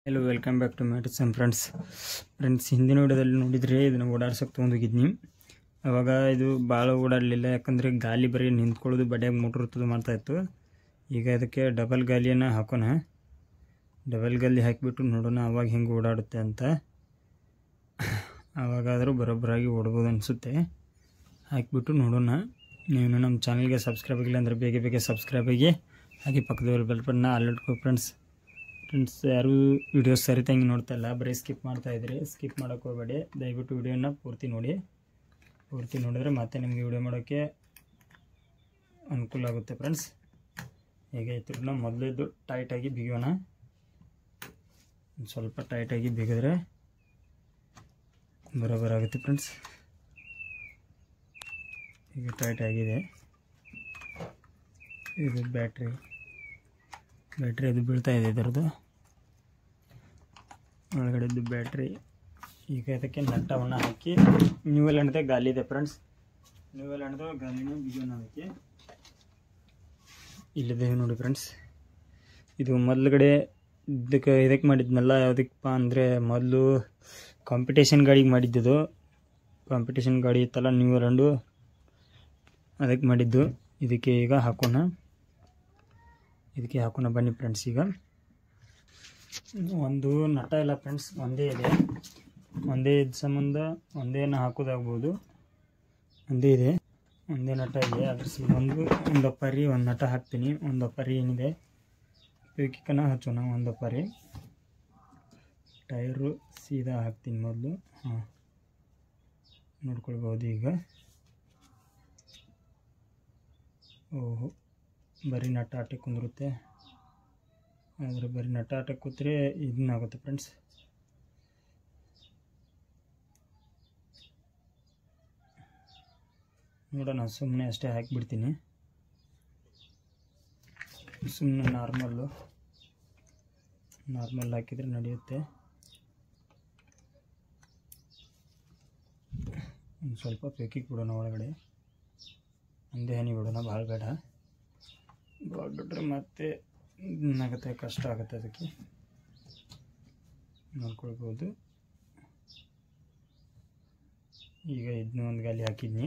hello welcome back to medicine friends friends ಹಿಂದಿನ ವಿಡಿಯೋದಲ್ಲಿ ನೋಡಿದರೆ ಇದನ್ನು ಓಡಾಡ್ಸೋಕೆ ತೊಗೊಂಡೋಗಿದ್ನಿ ಅವಾಗ ಇದು ಭಾಳ ಓಡಾಡಲಿಲ್ಲ ಯಾಕಂದರೆ ಗಾಲಿ ಬರೀ ನಿಂತ್ಕೊಳ್ಳೋದು ಬಡ್ಯಾಗ ಮೋಟ್ರ್ ಇರ್ತದೆ ಮಾಡ್ತಾಯಿತ್ತು ಈಗ ಇದಕ್ಕೆ ಡಬಲ್ ಗಾಲಿಯನ್ನು ಹಾಕೋಣ ಡಬಲ್ ಗಾಲಿ ಹಾಕಿಬಿಟ್ಟು ನೋಡೋಣ ಅವಾಗ ಹೆಂಗೆ ಓಡಾಡುತ್ತೆ ಅಂತ ಆವಾಗಾದರೂ ಬರೋಬ್ಬರಾಗಿ ಓಡ್ಬೋದು ಅನಿಸುತ್ತೆ ಹಾಕಿಬಿಟ್ಟು ನೋಡೋಣ ನೀವು ನಮ್ಮ ಚಾನಲ್ಗೆ ಸಬ್ಸ್ಕ್ರೈಬ್ ಆಗಿಲ್ಲ ಅಂದರೆ ಬೇಗ ಬೇಗ ಸಬ್ಸ್ಕ್ರೈಬ್ ಆಗಿ ಹಾಗೆ ಪಕ್ಕದಲ್ಲಿ ಬೆಲ್ ಬಟನ್ನ ಅಲ್ಲಿಟ್ಕೋ ಫ್ರೆಂಡ್ಸ್ ಫ್ರೆಂಡ್ಸ್ ಯಾರು ವಿಡಿಯೋಸ್ ಸರಿತಂಗೆ ನೋಡ್ತಾ ಇಲ್ಲ ಬರೀ ಸ್ಕಿಪ್ ಮಾಡ್ತಾ ಇದ್ರಿ ಸ್ಕಿಪ್ ಮಾಡೋಕೆ ಹೋಗಬೇಡಿ ದಯವಿಟ್ಟು ವಿಡಿಯೋನ ಪೂರ್ತಿ ನೋಡಿ ಪೂರ್ತಿ ನೋಡಿದ್ರೆ ಮತ್ತೆ ನಿಮಗೆ ವಿಡಿಯೋ ಮಾಡೋಕ್ಕೆ ಅನುಕೂಲ ಆಗುತ್ತೆ ಫ್ರೆಂಡ್ಸ್ ಹೇಗೆ ಇತ್ತು ಮೊದಲಿದ್ದು ಟೈಟಾಗಿ ಬಿಗಿಯೋಣ ಒಂದ್ ಸ್ವಲ್ಪ ಟೈಟಾಗಿ ಬಿಗಿದ್ರೆ ಬರೋಬರಾಗುತ್ತೆ ಫ್ರೆಂಡ್ಸ್ ಈಗ ಟೈಟ್ ಆಗಿದೆ ಇದು ಬ್ಯಾಟ್ರಿ ಬ್ಯಾಟ್ರಿ ಅದು ಬೀಳ್ತಾ ಇದೆ ಇದರದ್ದು ಒಳಗಡೆದ್ದು ಬ್ಯಾಟ್ರಿ ಈಗ ಇದಕ್ಕೆ ನಟ್ಟವನ್ನು ಹಾಕಿ ನ್ಯೂವೆಲ್ ಹಣ್ಣದೆ ಗಾಲಿ ಇದೆ ಫ್ರೆಂಡ್ಸ್ ನ್ಯೂವೆಲ್ ಹಣ್ಣದು ಗಾಲಿನೂ ಬಿಗಿಯೋಣ ಅದಕ್ಕೆ ಇಲ್ಲಿದೆ ನೋಡಿ ಫ್ರೆಂಡ್ಸ್ ಇದು ಮೊದಲುಗಡೆ ಇದಕ್ಕೆ ಇದಕ್ಕೆ ಮಾಡಿದ್ನಲ್ಲ ಯಾವುದಕ್ಕಪ್ಪ ಅಂದರೆ ಮೊದಲು ಕಾಂಪಿಟೇಷನ್ ಗಾಡಿಗೆ ಮಾಡಿದ್ದು ಕಾಂಪಿಟೇಷನ್ ಗಾಡಿ ಇತ್ತಲ್ಲ ನ್ಯೂ ಹಂಡು ಅದಕ್ಕೆ ಮಾಡಿದ್ದು ಇದಕ್ಕೆ ಈಗ ಹಾಕೋಣ ಇದಕ್ಕೆ ಹಾಕೋಣ ಬನ್ನಿ ಫ್ರೆಂಡ್ಸ್ ಈಗ ಒಂದು ನಟ ಇಲ್ಲ ಫ್ರೆಂಡ್ಸ್ ಒಂದೇ ಇದೆ ಒಂದೇ ಇದ್ದ ಸಂಬಂಧ ಒಂದೇನ ಹಾಕೋದಾಗ್ಬೋದು ಒಂದೇ ಇದೆ ಒಂದೇ ನಟ ಇದೆ ಅದ್ರ ಸಂಬಂಧ ಒಂದು ಅಪ್ಪರಿ ಒಂದು ನಟ ಹಾಕ್ತೀನಿ ಒಂದು ಅಪ್ಪರಿ ಏನಿದೆ ಬೇಕಿಕನ ಹಚ್ಚೋಣ ಒಂದು ಅಪ್ಪರಿ ಟೈರು ಸೀದಾ ಹಾಕ್ತೀನಿ ಮೊದಲು ಹಾಂ ನೋಡ್ಕೊಳ್ಬೋದು ಈಗ ಓಹೋ ಬರೀ ನಟ ಆಟಕ್ಕೆ ಕುಂದಿರುತ್ತೆ ಆದರೆ ಬರೀ ನಟ ಆಟಕ್ಕೆ ಕೂತ್ರೆ ಇದನ್ನಾಗುತ್ತೆ ಫ್ರೆಂಡ್ಸ್ ನೋಡೋಣ ಸುಮ್ಮನೆ ಅಷ್ಟೇ ಹಾಕಿಬಿಡ್ತೀನಿ ಸುಮ್ಮನೆ ನಾರ್ಮಲ್ಲು ನಾರ್ಮಲ್ ಹಾಕಿದರೆ ನಡೆಯುತ್ತೆ ಒಂದು ಸ್ವಲ್ಪ ಪೇಕಿಗೆ ಬಿಡೋಣ ಒಳಗಡೆ ಒಂದೇ ಹನಿ ಬಿಡೋಣ ಭಾಳ ಬೇಡ ಭಾಳ ಬಿಟ್ಟರೆ ಮತ್ತೆ ಏನಾಗುತ್ತೆ ಕಷ್ಟ ಆಗುತ್ತೆ ಅದಕ್ಕೆ ನೋಡ್ಕೊಳ್ಬೋದು ಈಗ ಇದನ್ನ ಒಂದು ಗಾಲಿ ಹಾಕಿದ್ನಿ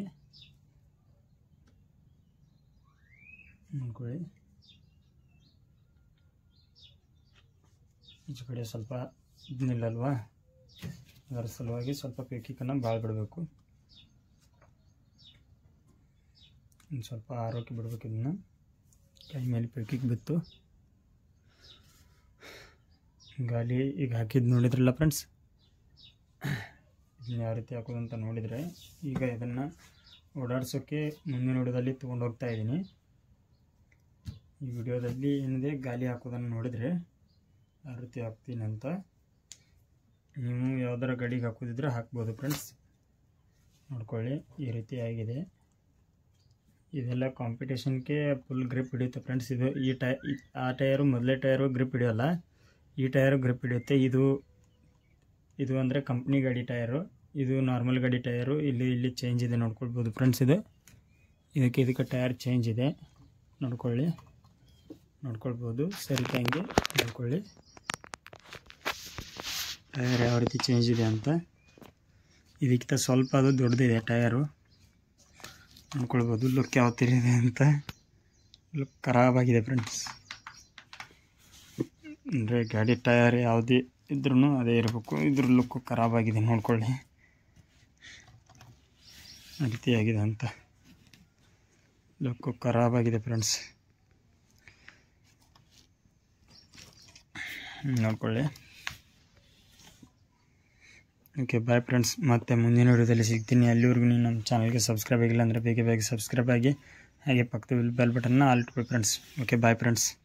ನೋಡ್ಕೊಳ್ಳಿ ಈಚೆ ಕಡೆ ಸ್ವಲ್ಪ ಇದನ್ನಿಲ್ಲಲ್ವಾ ಅದರ ಸಲುವಾಗಿ ಸ್ವಲ್ಪ ಪೇಕಿಕನ್ನು ಭಾಳ ಬಿಡಬೇಕು ಒಂದು ಸ್ವಲ್ಪ ಆರೋಗ್ಯ ಬಿಡ್ಬೇಕು ಇದನ್ನು ಕೈ ಮೇಲೆ ಪೇಕಿಗೆ ಬಿತ್ತು ಗಾಲಿ ಈಗ ಹಾಕಿದ್ದು ನೋಡಿದ್ರಲ್ಲ ಫ್ರೆಂಡ್ಸ್ ಇದನ್ನ ಯಾವ ರೀತಿ ಹಾಕೋದು ಅಂತ ನೋಡಿದರೆ ಈಗ ಇದನ್ನು ಓಡಾಡ್ಸೋಕ್ಕೆ ಮುಂದಿನ ವಿಡಿಯೋದಲ್ಲಿ ತೊಗೊಂಡು ಹೋಗ್ತಾ ಇದ್ದೀನಿ ಈ ವಿಡಿಯೋದಲ್ಲಿ ಏನಿದೆ ಗಾಲಿ ಹಾಕೋದನ್ನು ನೋಡಿದರೆ ಯಾವ ರೀತಿ ಹಾಕ್ತೀನಿ ಅಂತ ನೀವು ಯಾವ್ದಾರ ಗಾಡಿಗೆ ಹಾಕೋದಿದ್ರೆ ಹಾಕ್ಬೋದು ಫ್ರೆಂಡ್ಸ್ ನೋಡ್ಕೊಳ್ಳಿ ಈ ರೀತಿ ಆಗಿದೆ ಇದೆಲ್ಲ ಕಾಂಪಿಟೇಷನ್ಗೆ ಫುಲ್ ಗ್ರಿಪ್ ಹಿಡಿಯುತ್ತೆ ಫ್ರೆಂಡ್ಸ್ ಇದು ಈ ಟೈ ಆ ಟಯರು ಮೊದಲೇ ಟಯರು ಗ್ರಿಪ್ ಹಿಡಿಯೋಲ್ಲ ಈ ಟಯರು ಗ್ರಿಪ್ ಹಿಡಿಯುತ್ತೆ ಇದು ಇದು ಅಂದರೆ ಕಂಪ್ನಿ ಗಾಡಿ ಟಯರು ಇದು ನಾರ್ಮಲ್ ಗಾಡಿ ಟಯರು ಇಲ್ಲಿ ಇಲ್ಲಿ ಚೇಂಜ್ ಇದೆ ನೋಡ್ಕೊಳ್ಬೋದು ಫ್ರೆಂಡ್ಸ್ ಇದು ಇದಕ್ಕೆ ಇದಕ್ಕೆ ಟಯರ್ ಚೇಂಜ್ ಇದೆ ನೋಡ್ಕೊಳ್ಳಿ ನೋಡ್ಕೊಳ್ಬೋದು ಸರಿ ಹಂಗೆ ನೋಡ್ಕೊಳ್ಳಿ ಟಯರ್ ಯಾವ ರೀತಿ ಚೇಂಜ್ ಇದೆ ಅಂತ ಇದಕ್ಕಿಂತ ಸ್ವಲ್ಪ ಅದು ದೊಡ್ಡದಿದೆ ಟಯರು ನೋಡ್ಕೊಳ್ಬೋದು ಲುಕ್ ಯಾವ ಥರ ಇದೆ ಅಂತ ಲುಕ್ ಖರಾಬಾಗಿದೆ ಫ್ರೆಂಡ್ಸ್ ಅಂದರೆ ಗಾಡಿ ಟಯರ್ ಯಾವುದೇ ಇದ್ರೂ ಅದೇ ಇರಬೇಕು ಇದ್ರ ಲುಕ್ಕು ಖರಾಬಾಗಿದೆ ನೋಡ್ಕೊಳ್ಳಿ ಆ ರೀತಿಯಾಗಿದೆ ಅಂತ ಲುಕ್ಕು ಖರಾಬಾಗಿದೆ ಫ್ರೆಂಡ್ಸ್ ನೋಡ್ಕೊಳ್ಳಿ ಓಕೆ ಬಾಯ್ ಫ್ರೆಂಡ್ಸ್ ಮತ್ತೆ ಮುಂದಿನ ವಿಡಿಯೋದಲ್ಲಿ ಸಿಗ್ತೀನಿ ಅಲ್ಲಿವರೆಗೂ ನೀವು ನಮ್ಮ ಚಾನಲ್ಗೆ ಸಬ್ಸ್ಕ್ರೈಬ್ ಆಗಿಲ್ಲ ಅಂದರೆ ಬೇಗ ಬೇಗ ಸಬ್ಸ್ಕ್ರೈಬ್ ಆಗಿ ಹಾಗೆ ಪಕ್ಕದ ಬೆಲ್ ಬಟನ್ನ ಆಲ್ಟ್ ಫ್ರೆಂಡ್ಸ್ ಓಕೆ ಬಾಯ್ ಫ್ರೆಂಡ್ಸ್